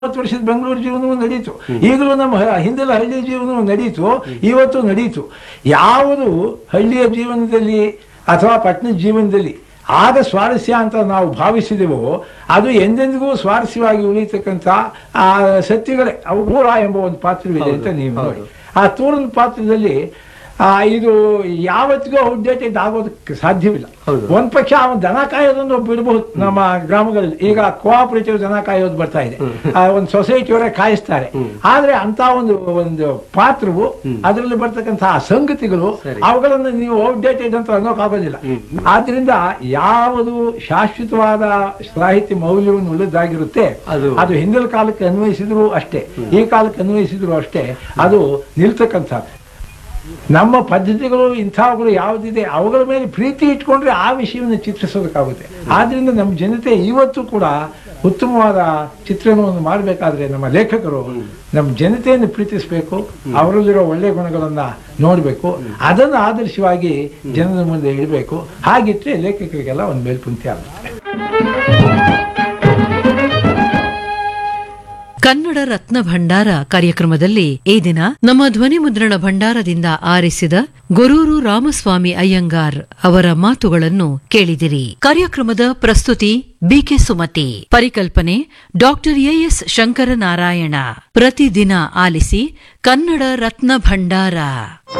ಇಪ್ಪತ್ತು ವರ್ಷದ ಬೆಂಗಳೂರು ಜೀವನವೂ ನಡೀತು ಈಗಲೂ ನಮ್ಮ ಹ- ಹಿಂದೆಲ್ಲ ಹಳ್ಳಿ ಜೀವನವೂ ನಡೀತು ಇವತ್ತು ನಡೀತು ಯಾವುದು ಹಳ್ಳಿಯ ಜೀವನದಲ್ಲಿ ಅಥವಾ ಪಟ್ಟಣದ ಜೀವನದಲ್ಲಿ ಆಗ ಸ್ವಾರಸ್ಯ ಅಂತ ನಾವು ಭಾವಿಸಿದೆವೋ ಅದು ಎಂದೆಂದಿಗೂ ಸ್ವಾರಸ್ಯವಾಗಿ ಉಳಿತಕ್ಕಂಥ ಆ ಸತ್ಯಗಳೇ ಅವು ಪೂರ ಎಂಬ ಒಂದು ಪಾತ್ರವಿದೆ ಅಂತ ನೀವು ನೋಡಿ ಆ ತೂರದ ಪಾತ್ರದಲ್ಲಿ ಆ, ಇದು ಯಾವತ್ತಿಗೂ ಔಟ್ಡೇಟೆಡ್ ಆಗೋದಕ್ಕೆ ಸಾಧ್ಯವಿಲ್ಲ ಹೌದು. ಒಂದ್ ಪಕ್ಷ ಅವನು ದನ ಕಾಯೋದನ್ನು ಬಿಡಬಹುದು ನಮ್ಮ ಗ್ರಾಮಗಳಲ್ಲಿ ಈಗ ಕೋಆಪರೇಟಿವ್ ದನ ಕಾಯೋದು ಬರ್ತಾ ಇದೆ ಆ, ಒಂದು ಸೊಸೈಟಿಯವರೇ ಕಾಯಿಸ್ತಾರೆ ಆದ್ರೆ ಅಂತ ಒಂದು ಒಂದು ಪಾತ್ರವು ಅದರಲ್ಲಿ ಬರ್ತಕ್ಕಂತಹ ಸಂಗತಿಗಳು ಸರಿ. ಅವುಗಳನ್ನು ನೀವು ಔಟ್ಡೇಟೆಡ್ ಅಂತ ಅನ್ನೋಕ್ಕಾಗೋದಿಲ್ಲ ಆದ್ರಿಂದ ಯಾವುದು ಶಾಶ್ವತವಾದ ಸಾಹಿತ್ಯ ಮೌಲ್ಯವನ್ನು ಉಳಿದಾಗಿರುತ್ತೆ ಅದು- ಅದು ಹಿಂದಿನ ಕಾಲಕ್ಕೆ ಅನ್ವಯಿಸಿದ್ರು ಅಷ್ಟೇ ಈ ಕಾಲಕ್ಕೆ ಅನ್ವಯಿಸಿದ್ರು ಅಷ್ಟೇ ಅದು ನಿಲ್ತಕ್ಕಂಥದ್ದು ನಮ್ಮ ಪದ್ಧತಿಗಳು ಇಂಥವುಗಳು ಯಾವುದಿದೆ ಅವುಗಳ ಮೇಲೆ ಪ್ರೀತಿ ಇಟ್ಕೊಂಡ್ರೆ ಆ ವಿಷಯವನ್ನು ಚಿತ್ರಿಸೋದಕ್ಕಾಗುತ್ತೆ ಆದ್ರಿಂದ ನಮ್ಮ ಜನತೆ ಇವತ್ತು ಕೂಡ ಉತ್ತಮವಾದ ಚಿತ್ರಣವನ್ನು ಮಾಡಬೇಕಾದ್ರೆ ನಮ್ಮ ಲೇಖಕರು ನಮ್ಮ ಜನತೆಯನ್ನು ಪ್ರೀತಿಸಬೇಕು ಅವರಲ್ಲಿರೋ ಒಳ್ಳೆಯ ಗುಣಗಳನ್ನ ನೋಡಬೇಕು ಅದನ್ನು ಆದರ್ಶವಾಗಿ ಜನರ ಮುಂದೆ ಇಡಬೇಕು ಹಾಗಿಟ್ಟರೆ ಲೇಖಕರಿಗೆಲ್ಲ ಒಂದು ಮೇಲ್ಪಂಕ್ತಿ ಆಗುತ್ತೆ ಕನ್ನಡ ರತ್ನ ಭಂಡಾರ ಕಾರ್ಯಕ್ರಮದಲ್ಲಿ ಈ ದಿನ ನಮ್ಮ ಧ್ವನಿ ಮುದ್ರಣ ಭಂಡಾರದಿಂದ ಆರಿಸಿದ ಗೊರೂರು ರಾಮಸ್ವಾಮಿ ಅಯ್ಯಂಗಾರ್ ಅವರ ಮಾತುಗಳನ್ನು ಕೇಳಿದಿರಿ ಕಾರ್ಯಕ್ರಮದ ಪ್ರಸ್ತುತಿ ಬಿಕೆ ಸುಮತಿ ಪರಿಕಲ್ಪನೆ ಡಾಕ್ಟರ್ ಎಎಸ್ ಶಂಕರನಾರಾಯಣ ಪ್ರತಿದಿನ ಆಲಿಸಿ ಕನ್ನಡ ರತ್ನ ಭಂಡಾರ